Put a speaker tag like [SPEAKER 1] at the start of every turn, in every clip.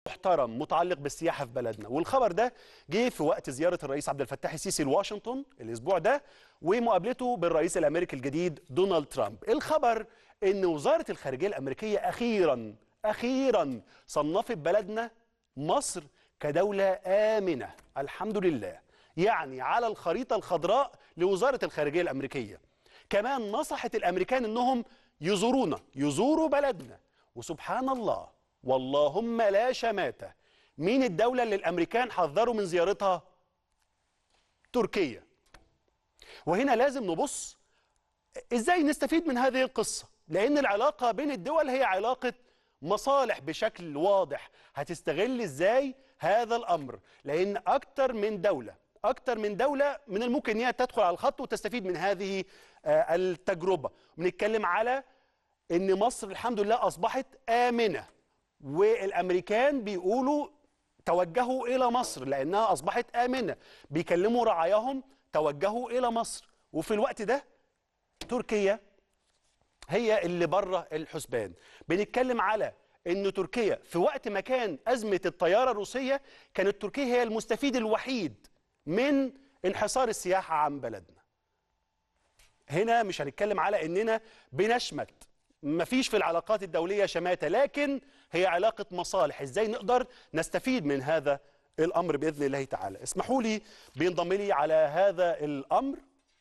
[SPEAKER 1] محترم متعلق بالسياحه في بلدنا والخبر ده جه في وقت زياره الرئيس عبد الفتاح السيسي لواشنطن الاسبوع ده ومقابلته بالرئيس الامريكي الجديد دونالد ترامب الخبر ان وزاره الخارجيه الامريكيه اخيرا اخيرا صنفت بلدنا مصر كدوله امنه الحمد لله يعني على الخريطه الخضراء لوزاره الخارجيه الامريكيه كمان نصحت الامريكان انهم يزورونا يزوروا بلدنا وسبحان الله واللهم لا شماتة مين الدولة اللي الأمريكان حذروا من زيارتها؟ تركيا وهنا لازم نبص إزاي نستفيد من هذه القصة لأن العلاقة بين الدول هي علاقة مصالح بشكل واضح هتستغل إزاي هذا الأمر لأن أكتر من دولة أكتر من دولة من الممكن أن هي تدخل على الخط وتستفيد من هذه آه، التجربة بنتكلم على أن مصر الحمد لله أصبحت آمنة والامريكان بيقولوا توجهوا الى مصر لانها اصبحت امنه بيكلموا رعاياهم توجهوا الى مصر وفي الوقت ده تركيا هي اللي بره الحسبان بنتكلم على ان تركيا في وقت ما كان ازمه الطياره الروسيه كانت تركيا هي المستفيد الوحيد من انحصار السياحه عن بلدنا هنا مش هنتكلم على اننا بنشمت مفيش في العلاقات الدولية شماتة لكن هي علاقة مصالح ازاي نقدر نستفيد من هذا الأمر بإذن الله تعالى اسمحوا لي بينضم لي على هذا الأمر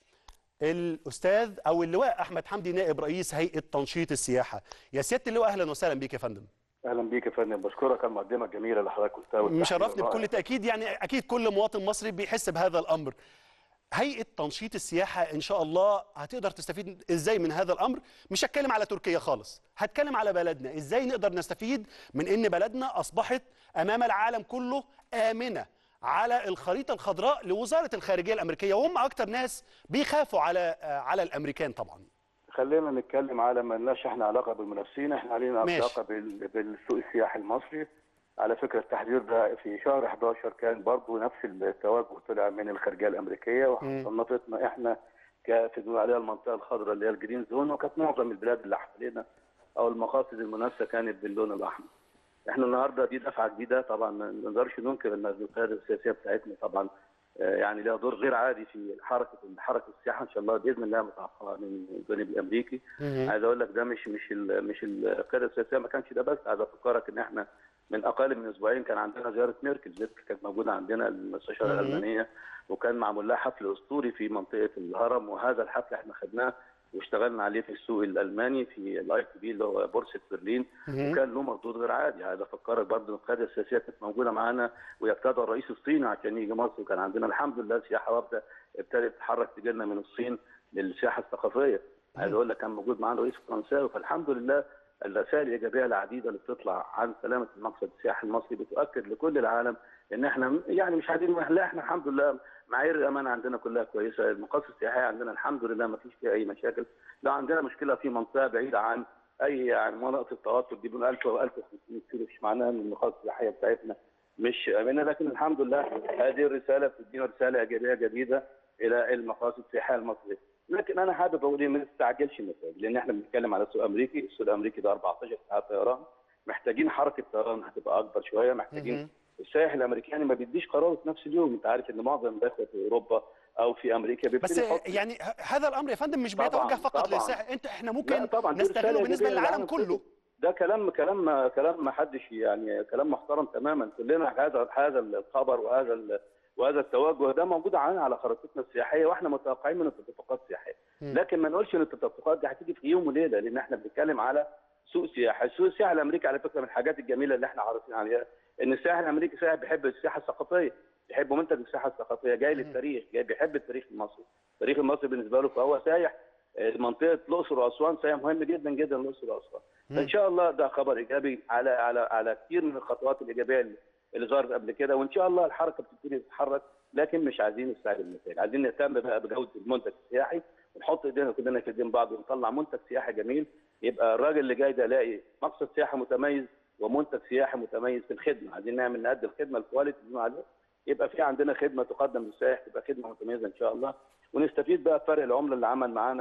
[SPEAKER 1] الأستاذ أو اللواء أحمد حمدي نائب رئيس هيئة تنشيط السياحة يا سيادة اللواء أهلا وسهلا بيك يا فندم
[SPEAKER 2] اهلا بيك يا فندم بشكرك على المقدمه الجميله اللي حضرتك قلتها
[SPEAKER 1] مشرفني بكل تأكيد يعني أكيد كل مواطن مصري بيحس بهذا الأمر هيئه تنشيط السياحه ان شاء الله هتقدر تستفيد ازاي من هذا الامر مش هتكلم على تركيا خالص هتكلم على بلدنا ازاي نقدر نستفيد من ان بلدنا اصبحت امام العالم كله امنه على الخريطه الخضراء لوزاره الخارجيه الامريكيه وهم اكتر ناس بيخافوا على على الامريكان طبعا
[SPEAKER 2] خلينا نتكلم على ما لناش احنا علاقه بالمنافسين احنا علينا
[SPEAKER 1] ماشي.
[SPEAKER 2] علاقه بال- بالسوق السياحي المصري على فكره التحذير ده في شهر 11 كان برضو نفس التوجه طلع من الخارجيه الامريكيه وصنفتنا احنا ك- في بنقول عليها المنطقه الخضراء اللي هي الجرين زون وكانت معظم البلاد اللي حوالينا او المقاصد المنافسه كانت باللون الاحمر. احنا النهارده دي دفعه جديده طبعا ما نقدرش ننكر ان القياده السياسيه بتاعتنا طبعا آه، يعني لها دور غير عادي في حركه حركه السياحه ان شاء الله باذن الله متعاقبه من الجانب الامريكي عايز اقول لك ده مش مش ال مش القياده السياسيه ما كانش ده بس عايز افكرك ان احنا من اقل من اسبوعين كان عندنا زياره ميركل ميركل كانت موجوده عندنا المستشاره
[SPEAKER 1] مم.
[SPEAKER 2] الالمانيه وكان معمول لها حفل اسطوري في منطقه الهرم وهذا الحفل احنا خدناه واشتغلنا عليه في السوق الالماني في الاي تي بي اللي هو بورصه برلين
[SPEAKER 1] مم.
[SPEAKER 2] وكان له مردود غير عادي عايز افكرك برضه ان القياده السياسيه كانت موجوده معانا ويقتدى الرئيس الصيني عشان يجي مصر وكان عندنا الحمد لله سياحه وابدا ابتدت تتحرك تجي لنا من الصين للسياحه الثقافيه عايز اقول لك كان موجود معانا رئيس فرنساوي فالحمد لله الرسائل الايجابيه العديده اللي بتطلع عن سلامه المقصد السياحي المصري بتؤكد لكل العالم ان احنا يعني مش عايزين لا احنا الحمد لله معايير الامانه عندنا كلها كويسه المقاصد السياحيه عندنا الحمد لله ما فيش فيها اي مشاكل لا عندنا مشكله في منطقه بعيده عن اي يعني مناطق التوتر دي بين 1000 و 1500 كيلو مش معناها ان المقاصد السياحيه بتاعتنا مش امنه لكن الحمد لله هذه الرساله بتدينا رساله ايجابيه جديده الى المقاصد السياحيه المصريه لكن انا حابب اقول ايه ما نستعجلش النتائج لان احنا بنتكلم على السوق الامريكي السوق الامريكي ده 14 ساعه طيران محتاجين حركه طيران هتبقى اكبر شويه محتاجين
[SPEAKER 1] مهم.
[SPEAKER 2] السائح الامريكاني ما بيديش قراره في نفس اليوم انت عارف ان معظم الاخوه في اوروبا او في امريكا
[SPEAKER 1] بس
[SPEAKER 2] بيبتدي يحط
[SPEAKER 1] يعني ه- هذا الامر يا فندم مش
[SPEAKER 2] طبعاً،
[SPEAKER 1] بيتوجه فقط
[SPEAKER 2] طبعاً.
[SPEAKER 1] للساحل انت احنا
[SPEAKER 2] لا
[SPEAKER 1] ممكن
[SPEAKER 2] طبعا دي
[SPEAKER 1] نستغله
[SPEAKER 2] رسالة
[SPEAKER 1] بالنسبه
[SPEAKER 2] إيجابية
[SPEAKER 1] للعالم
[SPEAKER 2] للعالم
[SPEAKER 1] كله
[SPEAKER 2] ده كلام كلام كلام ما حدش يعني كلام محترم تماما كلنا هذا هذا الخبر وهذا ال- وهذا التوجه ده موجود عندنا على خريطتنا السياحيه واحنا متوقعين من التدفقات السياحيه لكن ما نقولش ان التدفقات دي هتيجي في يوم وليله لان احنا بنتكلم على سوق سياحي السوق السياحي الامريكي على فكره من الحاجات الجميله اللي احنا عارفين عليها ان السائح الامريكي سائح بيحب السياحه الثقافيه بيحب منتج السياحه الثقافيه جاي للتاريخ جاي بيحب التاريخ المصري التاريخ المصري بالنسبه له فهو سايح آه، منطقه الاقصر واسوان سايح مهم جدا جدا الاقصر واسوان فان شاء الله ده خبر ايجابي على على على كثير من الخطوات الايجابيه اللي اللي ظهرت قبل كده وان شاء الله الحركه بتبتدي تتحرك لكن مش عايزين نستعجل النتائج عايزين نهتم بقى بجوده المنتج السياحي ونحط ايدينا كلنا في ايدين بعض ونطلع منتج سياحي جميل يبقى الراجل اللي جاي ده يلاقي مقصد سياحي متميز ومنتج سياحي متميز في الخدمه عايزين نعمل نقدم الخدمه الكواليتي اللي بنقول عليها يبقى في عندنا خدمه تقدم للسائح تبقى خدمه متميزه ان شاء الله ونستفيد بقى بفرق العمله اللي عمل معانا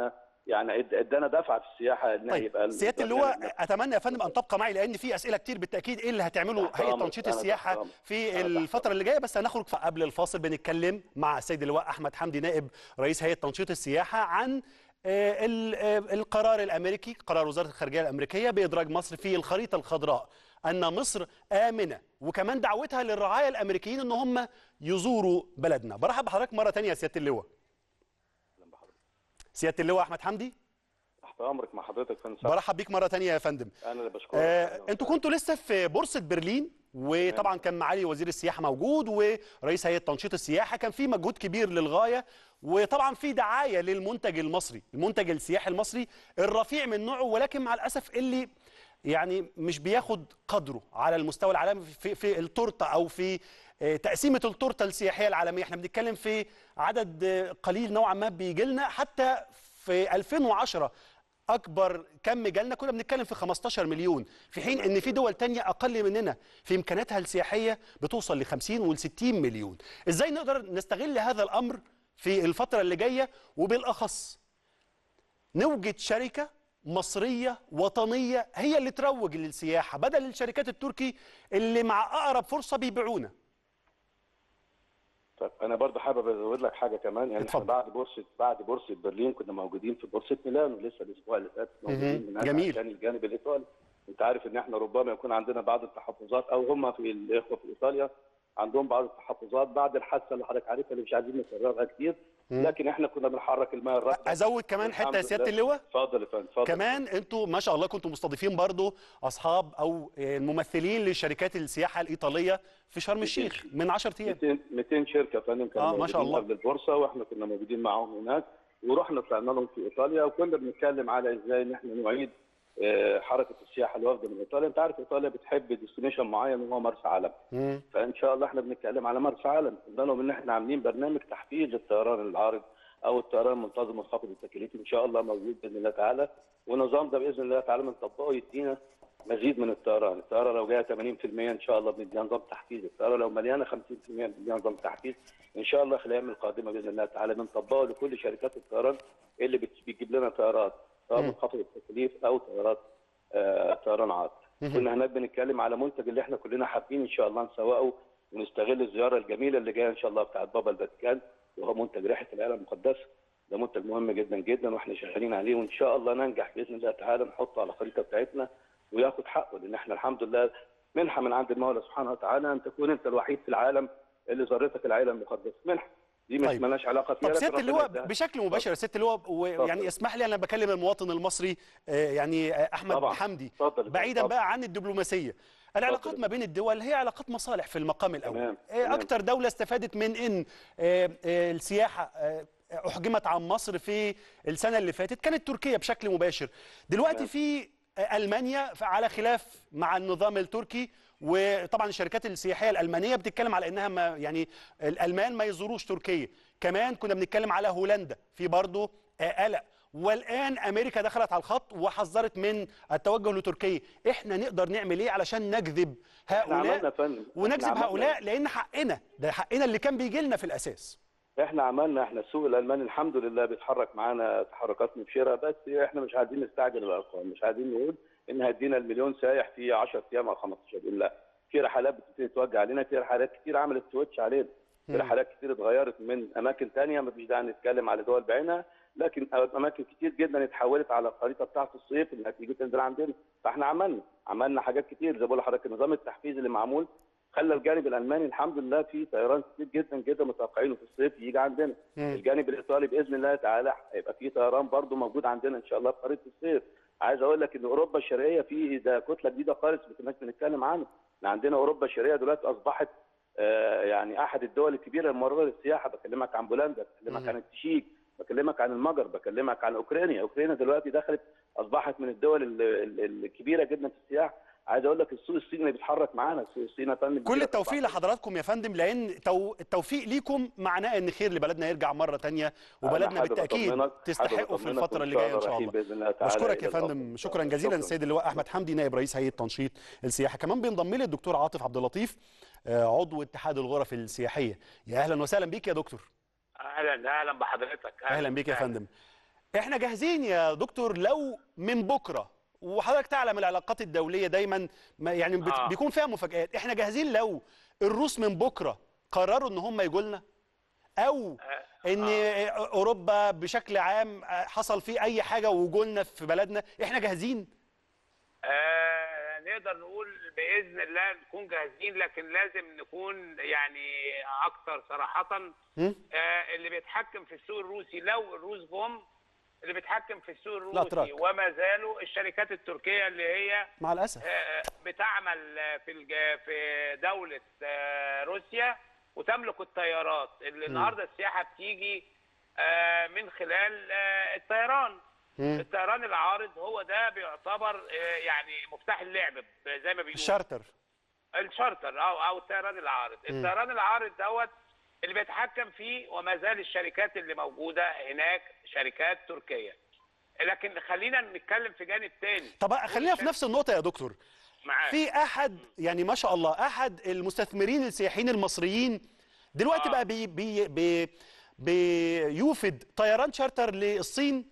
[SPEAKER 2] يعني إد- ادانا دفعه في السياحه ان
[SPEAKER 1] طيب
[SPEAKER 2] يبقى
[SPEAKER 1] سياده اللواء اتمنى يا فندم ان تبقى معي لان في اسئله كتير بالتاكيد ايه اللي هتعمله
[SPEAKER 2] تحت
[SPEAKER 1] هيئه
[SPEAKER 2] أمرك،
[SPEAKER 1] تنشيط
[SPEAKER 2] أنا
[SPEAKER 1] السياحه
[SPEAKER 2] تحت أمرك.
[SPEAKER 1] في
[SPEAKER 2] أنا تحت
[SPEAKER 1] الفتره اللي جايه بس هنخرج قبل الفاصل بنتكلم مع السيد اللواء احمد حمدي نائب رئيس هيئه تنشيط السياحه عن آه، ال- آه، القرار الامريكي قرار وزاره الخارجيه الامريكيه بادراج مصر في الخريطه الخضراء ان مصر امنه وكمان دعوتها للرعايا الامريكيين ان هم يزوروا بلدنا برحب بحضرتك مره ثانيه يا سياده اللواء سياده اللواء احمد حمدي
[SPEAKER 2] تحت امرك مع حضرتك فندم
[SPEAKER 1] برحب بيك مره ثانيه يا فندم
[SPEAKER 2] انا اللي بشكرك
[SPEAKER 1] آه، انتوا كنتوا لسه في بورصه برلين وطبعا كان معالي وزير السياحه موجود ورئيس هيئه تنشيط السياحه كان في مجهود كبير للغايه وطبعا في دعايه للمنتج المصري المنتج السياحي المصري الرفيع من نوعه ولكن مع الاسف اللي يعني مش بياخد قدره على المستوى العالمي في, في التورته او في آه، تقسيمه التورته السياحيه العالميه احنا بنتكلم في عدد آه، قليل نوعا ما بيجي لنا حتى في 2010 اكبر كم جالنا كنا بنتكلم في 15 مليون في حين ان في دول تانية اقل مننا في امكانياتها السياحيه بتوصل ل 50 وال 60 مليون ازاي نقدر نستغل هذا الامر في الفتره اللي جايه وبالاخص نوجد شركه مصريه وطنيه هي اللي تروج للسياحه بدل الشركات التركي اللي مع اقرب فرصه بيبيعونا
[SPEAKER 2] طيب انا برضه حابب ازود لك حاجه كمان يعني احنا
[SPEAKER 1] اتفضل.
[SPEAKER 2] بعد بورصه بعد بورصه برلين كنا موجودين في بورصه ميلانو لسه الاسبوع اللي فات موجودين هناك
[SPEAKER 1] جميل.
[SPEAKER 2] عشان الجانب الايطالي انت عارف ان احنا ربما يكون عندنا بعض التحفظات او هم في الاخوه في ايطاليا عندهم بعض التحفظات بعد الحادثه اللي حضرتك عارفها اللي مش عايزين نكررها كتير لكن احنا كنا بنحرك الماء الراكده
[SPEAKER 1] ازود كمان حته يا
[SPEAKER 2] الحمد
[SPEAKER 1] سياده
[SPEAKER 2] لله.
[SPEAKER 1] اللواء
[SPEAKER 2] اتفضل يا فندم اتفضل
[SPEAKER 1] كمان انتوا ما شاء الله كنتوا مستضيفين برضو اصحاب او الممثلين لشركات السياحه الايطاليه في شرم الشيخ من 10 ايام
[SPEAKER 2] 200 200 شركه يا فندم كانوا
[SPEAKER 1] آه، ما شاء
[SPEAKER 2] موجودين
[SPEAKER 1] الله.
[SPEAKER 2] قبل البورصه واحنا كنا موجودين معاهم هناك ورحنا طلعنا لهم في ايطاليا وكنا بنتكلم على ازاي ان احنا نعيد آه، حركه السياحه الوافده من ايطاليا انت عارف ايطاليا بتحب ديستنيشن معين وهو مرسى علم
[SPEAKER 1] مم.
[SPEAKER 2] فان شاء الله احنا بنتكلم على مرسى علم قلنا لهم ان احنا عاملين برنامج تحفيز للطيران العارض او الطيران المنتظم منخفض التكاليف ان شاء الله موجود باذن الله تعالى والنظام ده باذن الله تعالى بنطبقه يدينا مزيد من الطيران، الطياره لو جايه 80% ان شاء الله بنديها نظام تحفيز، الطياره لو مليانه 50% بنديها نظام تحفيز، ان شاء الله خلال الايام القادمه باذن الله تعالى بنطبقه لكل شركات الطيران اللي بت- بتجيب لنا طيارات سواء منخفض التكاليف او طيارات آه طيران عرض. كنا هناك بنتكلم على منتج اللي احنا كلنا حابين ان شاء الله نسوقه ونستغل الزياره الجميله اللي جايه ان شاء الله بتاعت بابا الفاتيكان وهو منتج ريحه العيله المقدسه. ده منتج مهم جدا جدا واحنا شغالين عليه وان شاء الله ننجح باذن الله تعالى نحطه على الخريطه بتاعتنا وياخد حقه لان احنا الحمد لله منحه من عند المولى سبحانه وتعالى ان تكون انت الوحيد في العالم اللي زارتك العيله المقدسه منحه دي مش
[SPEAKER 1] طيب.
[SPEAKER 2] مالهاش علاقه فيها
[SPEAKER 1] طب
[SPEAKER 2] لكن
[SPEAKER 1] سياده
[SPEAKER 2] ربنا
[SPEAKER 1] اللواء
[SPEAKER 2] يديها.
[SPEAKER 1] بشكل مباشر يا سياده اللواء ويعني
[SPEAKER 2] اتفضل.
[SPEAKER 1] اسمح لي انا بكلم المواطن المصري آه، يعني آه، احمد
[SPEAKER 2] طبعا.
[SPEAKER 1] حمدي
[SPEAKER 2] اتفضل.
[SPEAKER 1] بعيدا
[SPEAKER 2] اتفضل.
[SPEAKER 1] بقى عن الدبلوماسيه العلاقات
[SPEAKER 2] اتفضل.
[SPEAKER 1] ما بين الدول هي علاقات مصالح في المقام الاول
[SPEAKER 2] تمام.
[SPEAKER 1] آه،
[SPEAKER 2] تمام.
[SPEAKER 1] اكتر دوله استفادت من ان آه، آه، السياحه آه، احجمت عن مصر في السنه اللي فاتت كانت تركيا بشكل مباشر دلوقتي
[SPEAKER 2] تمام.
[SPEAKER 1] في آه، المانيا على خلاف مع النظام التركي وطبعا الشركات السياحيه الالمانيه بتتكلم على انها ما يعني الالمان ما يزوروش تركيا كمان كنا بنتكلم على هولندا في برضه آه، قلق والان امريكا دخلت على الخط وحذرت من التوجه لتركيا احنا نقدر نعمل ايه علشان نجذب
[SPEAKER 2] احنا عملنا يا
[SPEAKER 1] هؤلاء
[SPEAKER 2] فندم
[SPEAKER 1] ونجذب
[SPEAKER 2] احنا عملنا-
[SPEAKER 1] هؤلاء لان حقنا ده حقنا اللي كان بيجي لنا في الاساس
[SPEAKER 2] احنا عملنا احنا السوق الالماني الحمد لله بيتحرك معانا تحركات مبشره بس احنا مش عايزين نستعجل الارقام مش عايزين نقول ان هدينا المليون سايح في 10 ايام او 15 يوم لا في رحلات بتبتدي توجه علينا في رحلات كتير عملت سويتش علينا في رحلات كتير اتغيرت من اماكن تانية مفيش داعي نتكلم على دول بعينها لكن اماكن كتير جدا اتحولت على الخريطه بتاعه الصيف انها تيجي تنزل عندنا فاحنا عملنا عملنا حاجات كتير زي ما بقول لحضرتك النظام التحفيزي اللي معمول خلى الجانب الالماني الحمد لله في طيران كتير جدا جدا متوقعينه في الصيف يجي عندنا
[SPEAKER 1] مم.
[SPEAKER 2] الجانب الايطالي باذن الله تعالى هيبقى في طيران برضه موجود عندنا ان شاء الله في خريطه الصيف عايز اقول لك ان اوروبا الشرقيه في ده كتله جديده خالص ما كناش بنتكلم عنها احنا عندنا اوروبا الشرقيه دلوقتي اصبحت آه، يعني احد الدول الكبيره الممرضه للسياحه بكلمك عن بولندا بكلمك
[SPEAKER 1] مم.
[SPEAKER 2] عن التشيك بكلمك عن المجر بكلمك عن اوكرانيا اوكرانيا دلوقتي دخلت اصبحت من الدول ال- ال- الكبيره جدا في السياحه عايز اقول لك السوق الصيني اللي بيتحرك معانا السوق الصيني يا فندم
[SPEAKER 1] كل
[SPEAKER 2] بيجيلك
[SPEAKER 1] التوفيق
[SPEAKER 2] 14
[SPEAKER 1] لحضراتكم يا فندم لان تو- التوفيق ليكم معناه ان خير لبلدنا يرجع مره تانية وبلدنا
[SPEAKER 2] أنا حابب
[SPEAKER 1] بالتاكيد
[SPEAKER 2] أطمنك- حابب
[SPEAKER 1] تستحقوا في
[SPEAKER 2] أطمنك
[SPEAKER 1] الفتره
[SPEAKER 2] وإن
[SPEAKER 1] اللي جايه ان
[SPEAKER 2] الله
[SPEAKER 1] شاء
[SPEAKER 2] رحيم
[SPEAKER 1] الله
[SPEAKER 2] باذن الله تعالى
[SPEAKER 1] بشكرك يا
[SPEAKER 2] إلى
[SPEAKER 1] فندم
[SPEAKER 2] الأفضل.
[SPEAKER 1] شكرا جزيلا
[SPEAKER 2] شكراً.
[SPEAKER 1] السيد اللواء احمد حمدي نائب رئيس هيئه تنشيط السياحه كمان بينضم لي الدكتور عاطف عبد اللطيف آه، عضو اتحاد الغرف السياحيه يا اهلا وسهلا بيك يا دكتور
[SPEAKER 3] اهلا اهلا بحضرتك
[SPEAKER 1] اهلا بيك يا فندم احنا جاهزين يا دكتور لو من بكره وحضرتك تعلم العلاقات الدوليه دايما ما يعني بت...
[SPEAKER 3] آه.
[SPEAKER 1] بيكون فيها مفاجآت احنا جاهزين لو الروس من بكره قرروا ان هم يجوا لنا او ان اوروبا بشكل عام حصل فيه اي حاجه وجولنا في بلدنا احنا جاهزين
[SPEAKER 3] آه نقدر نقول باذن الله نكون جاهزين لكن لازم نكون يعني اكثر صراحه
[SPEAKER 1] م?
[SPEAKER 3] آه اللي بيتحكم في السوق الروسي لو الروس جم اللي بيتحكم في السوق
[SPEAKER 1] الأتراك.
[SPEAKER 3] الروسي وما زالوا الشركات التركيه اللي هي
[SPEAKER 1] مع الاسف
[SPEAKER 3] آه، بتعمل في الج- في دولة آه، روسيا وتملك الطيارات اللي النهارده السياحة بتيجي آه، من خلال آه، الطيران
[SPEAKER 1] مم.
[SPEAKER 3] الطيران العارض هو ده بيعتبر آه، يعني مفتاح اللعب زي ما بيقولوا
[SPEAKER 1] الشارتر
[SPEAKER 3] الشارتر او او الطيران العارض الطيران العارض دوت اللي بيتحكم فيه وما زال الشركات اللي موجوده هناك شركات تركيه لكن خلينا نتكلم في جانب تاني
[SPEAKER 1] طب خلينا في نفس النقطه يا دكتور
[SPEAKER 3] معاك
[SPEAKER 1] في احد يعني ما شاء الله احد المستثمرين السياحيين المصريين دلوقتي
[SPEAKER 3] آه.
[SPEAKER 1] بقى بي بي بي بيوفد طيران شارتر للصين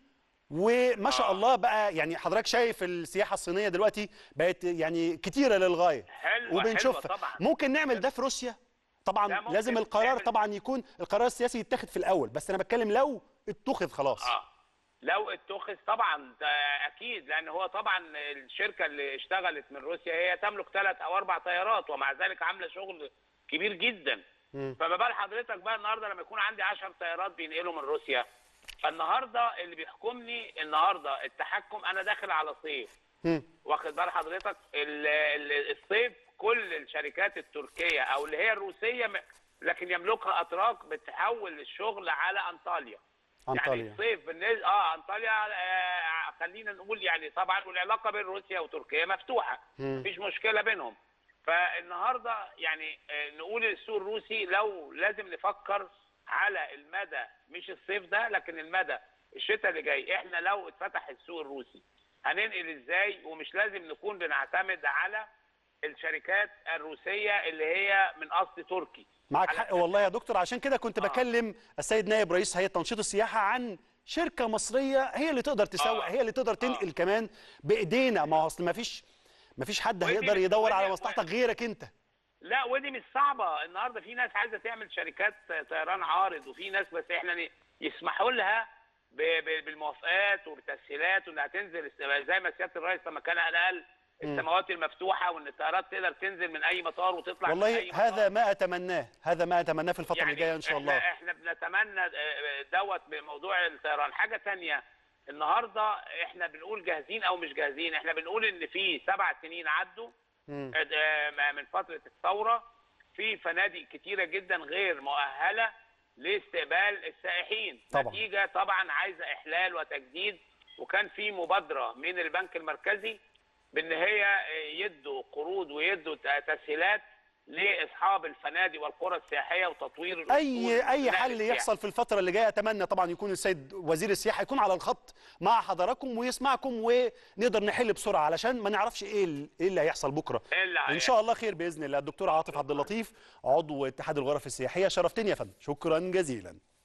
[SPEAKER 1] وما شاء
[SPEAKER 3] آه.
[SPEAKER 1] الله بقى يعني حضرتك شايف السياحه الصينيه دلوقتي بقت يعني كتيره للغايه
[SPEAKER 3] حلوة،
[SPEAKER 1] وبنشوفها
[SPEAKER 3] حلوة طبعاً.
[SPEAKER 1] ممكن نعمل ده في روسيا
[SPEAKER 3] لا،
[SPEAKER 1] طبعا
[SPEAKER 3] ممكن
[SPEAKER 1] لازم القرار
[SPEAKER 3] نعمل-
[SPEAKER 1] طبعا يكون القرار السياسي يتخذ في الاول بس انا بتكلم لو اتخذ خلاص
[SPEAKER 3] اه لو اتخذ طبعا ده اكيد لان هو طبعا الشركه اللي اشتغلت من روسيا هي تملك ثلاث او اربع طيارات ومع ذلك عامله شغل كبير جدا
[SPEAKER 1] مم.
[SPEAKER 3] فما بال حضرتك بقى النهارده لما يكون عندي 10 طيارات بينقلوا من روسيا فالنهارده اللي بيحكمني النهارده التحكم انا داخل على صيف
[SPEAKER 1] مم.
[SPEAKER 3] واخد بال حضرتك ال- ال- الصيف كل الشركات التركيه او اللي هي الروسيه م- لكن يملكها اتراك بتحول الشغل على انطاليا يعني
[SPEAKER 1] انطاليا
[SPEAKER 3] الصيف بالنسبه اه انطاليا آه خلينا نقول يعني طبعا والعلاقه بين روسيا وتركيا مفتوحه
[SPEAKER 1] مم.
[SPEAKER 3] مفيش مشكله بينهم فالنهارده يعني آه نقول السوق الروسي لو لازم نفكر على المدى مش الصيف ده لكن المدى الشتاء اللي جاي احنا لو اتفتح السوق الروسي هننقل ازاي ومش لازم نكون بنعتمد على الشركات الروسيه اللي هي من اصل تركي
[SPEAKER 1] معاك
[SPEAKER 3] على
[SPEAKER 1] حق والله يا دكتور عشان كده كنت بكلم السيد نائب رئيس هيئه تنشيط السياحه عن شركه مصريه هي اللي تقدر تسوق
[SPEAKER 3] آه.
[SPEAKER 1] هي اللي تقدر تنقل كمان بايدينا ما هو اصل ما فيش ما فيش حد
[SPEAKER 3] ودي
[SPEAKER 1] هيقدر
[SPEAKER 3] مش-
[SPEAKER 1] يدور على
[SPEAKER 3] ودي-
[SPEAKER 1] مصلحتك غيرك انت
[SPEAKER 3] لا ودي مش صعبه النهارده في ناس عايزه تعمل شركات طيران عارض وفي ناس بس احنا ن- يسمحوا لها ب- ب- بالموافقات وبالتسهيلات وانها تنزل الس- زي ما سياده الرئيس لما كان قال السماوات المفتوحه وان الطيارات تقدر تنزل من اي مطار وتطلع من
[SPEAKER 1] والله
[SPEAKER 3] اي مطار.
[SPEAKER 1] هذا ما اتمناه هذا ما اتمناه في الفتره اللي جايه ان شاء
[SPEAKER 3] احنا
[SPEAKER 1] الله
[SPEAKER 3] احنا بنتمنى آه، دوت بموضوع الطيران حاجه تانية النهارده احنا بنقول جاهزين او مش جاهزين احنا بنقول ان في سبع سنين عدوا
[SPEAKER 1] مم.
[SPEAKER 3] آه، من فتره الثوره في فنادق كتيره جدا غير مؤهله لاستقبال السائحين
[SPEAKER 1] طبعاً.
[SPEAKER 3] نتيجه طبعا عايزه احلال وتجديد وكان في مبادره من البنك المركزي بان هي آه، يدوا قروض ويدوا ت- تسهيلات لاصحاب الفنادق والقرى السياحيه وتطوير الأسطول
[SPEAKER 1] اي اي
[SPEAKER 3] ونقل
[SPEAKER 1] حل
[SPEAKER 3] السياحة.
[SPEAKER 1] يحصل في الفتره اللي جايه اتمنى طبعا يكون السيد وزير السياحه يكون على الخط مع حضراتكم ويسمعكم ونقدر نحل بسرعه علشان ما نعرفش ايه ال- ايه اللي هيحصل بكره
[SPEAKER 3] إيه اللي
[SPEAKER 1] ان
[SPEAKER 3] هيحصل.
[SPEAKER 1] شاء الله خير باذن الله الدكتور عاطف عبد اللطيف عضو اتحاد الغرف السياحيه شرفتني يا فندم شكرا جزيلا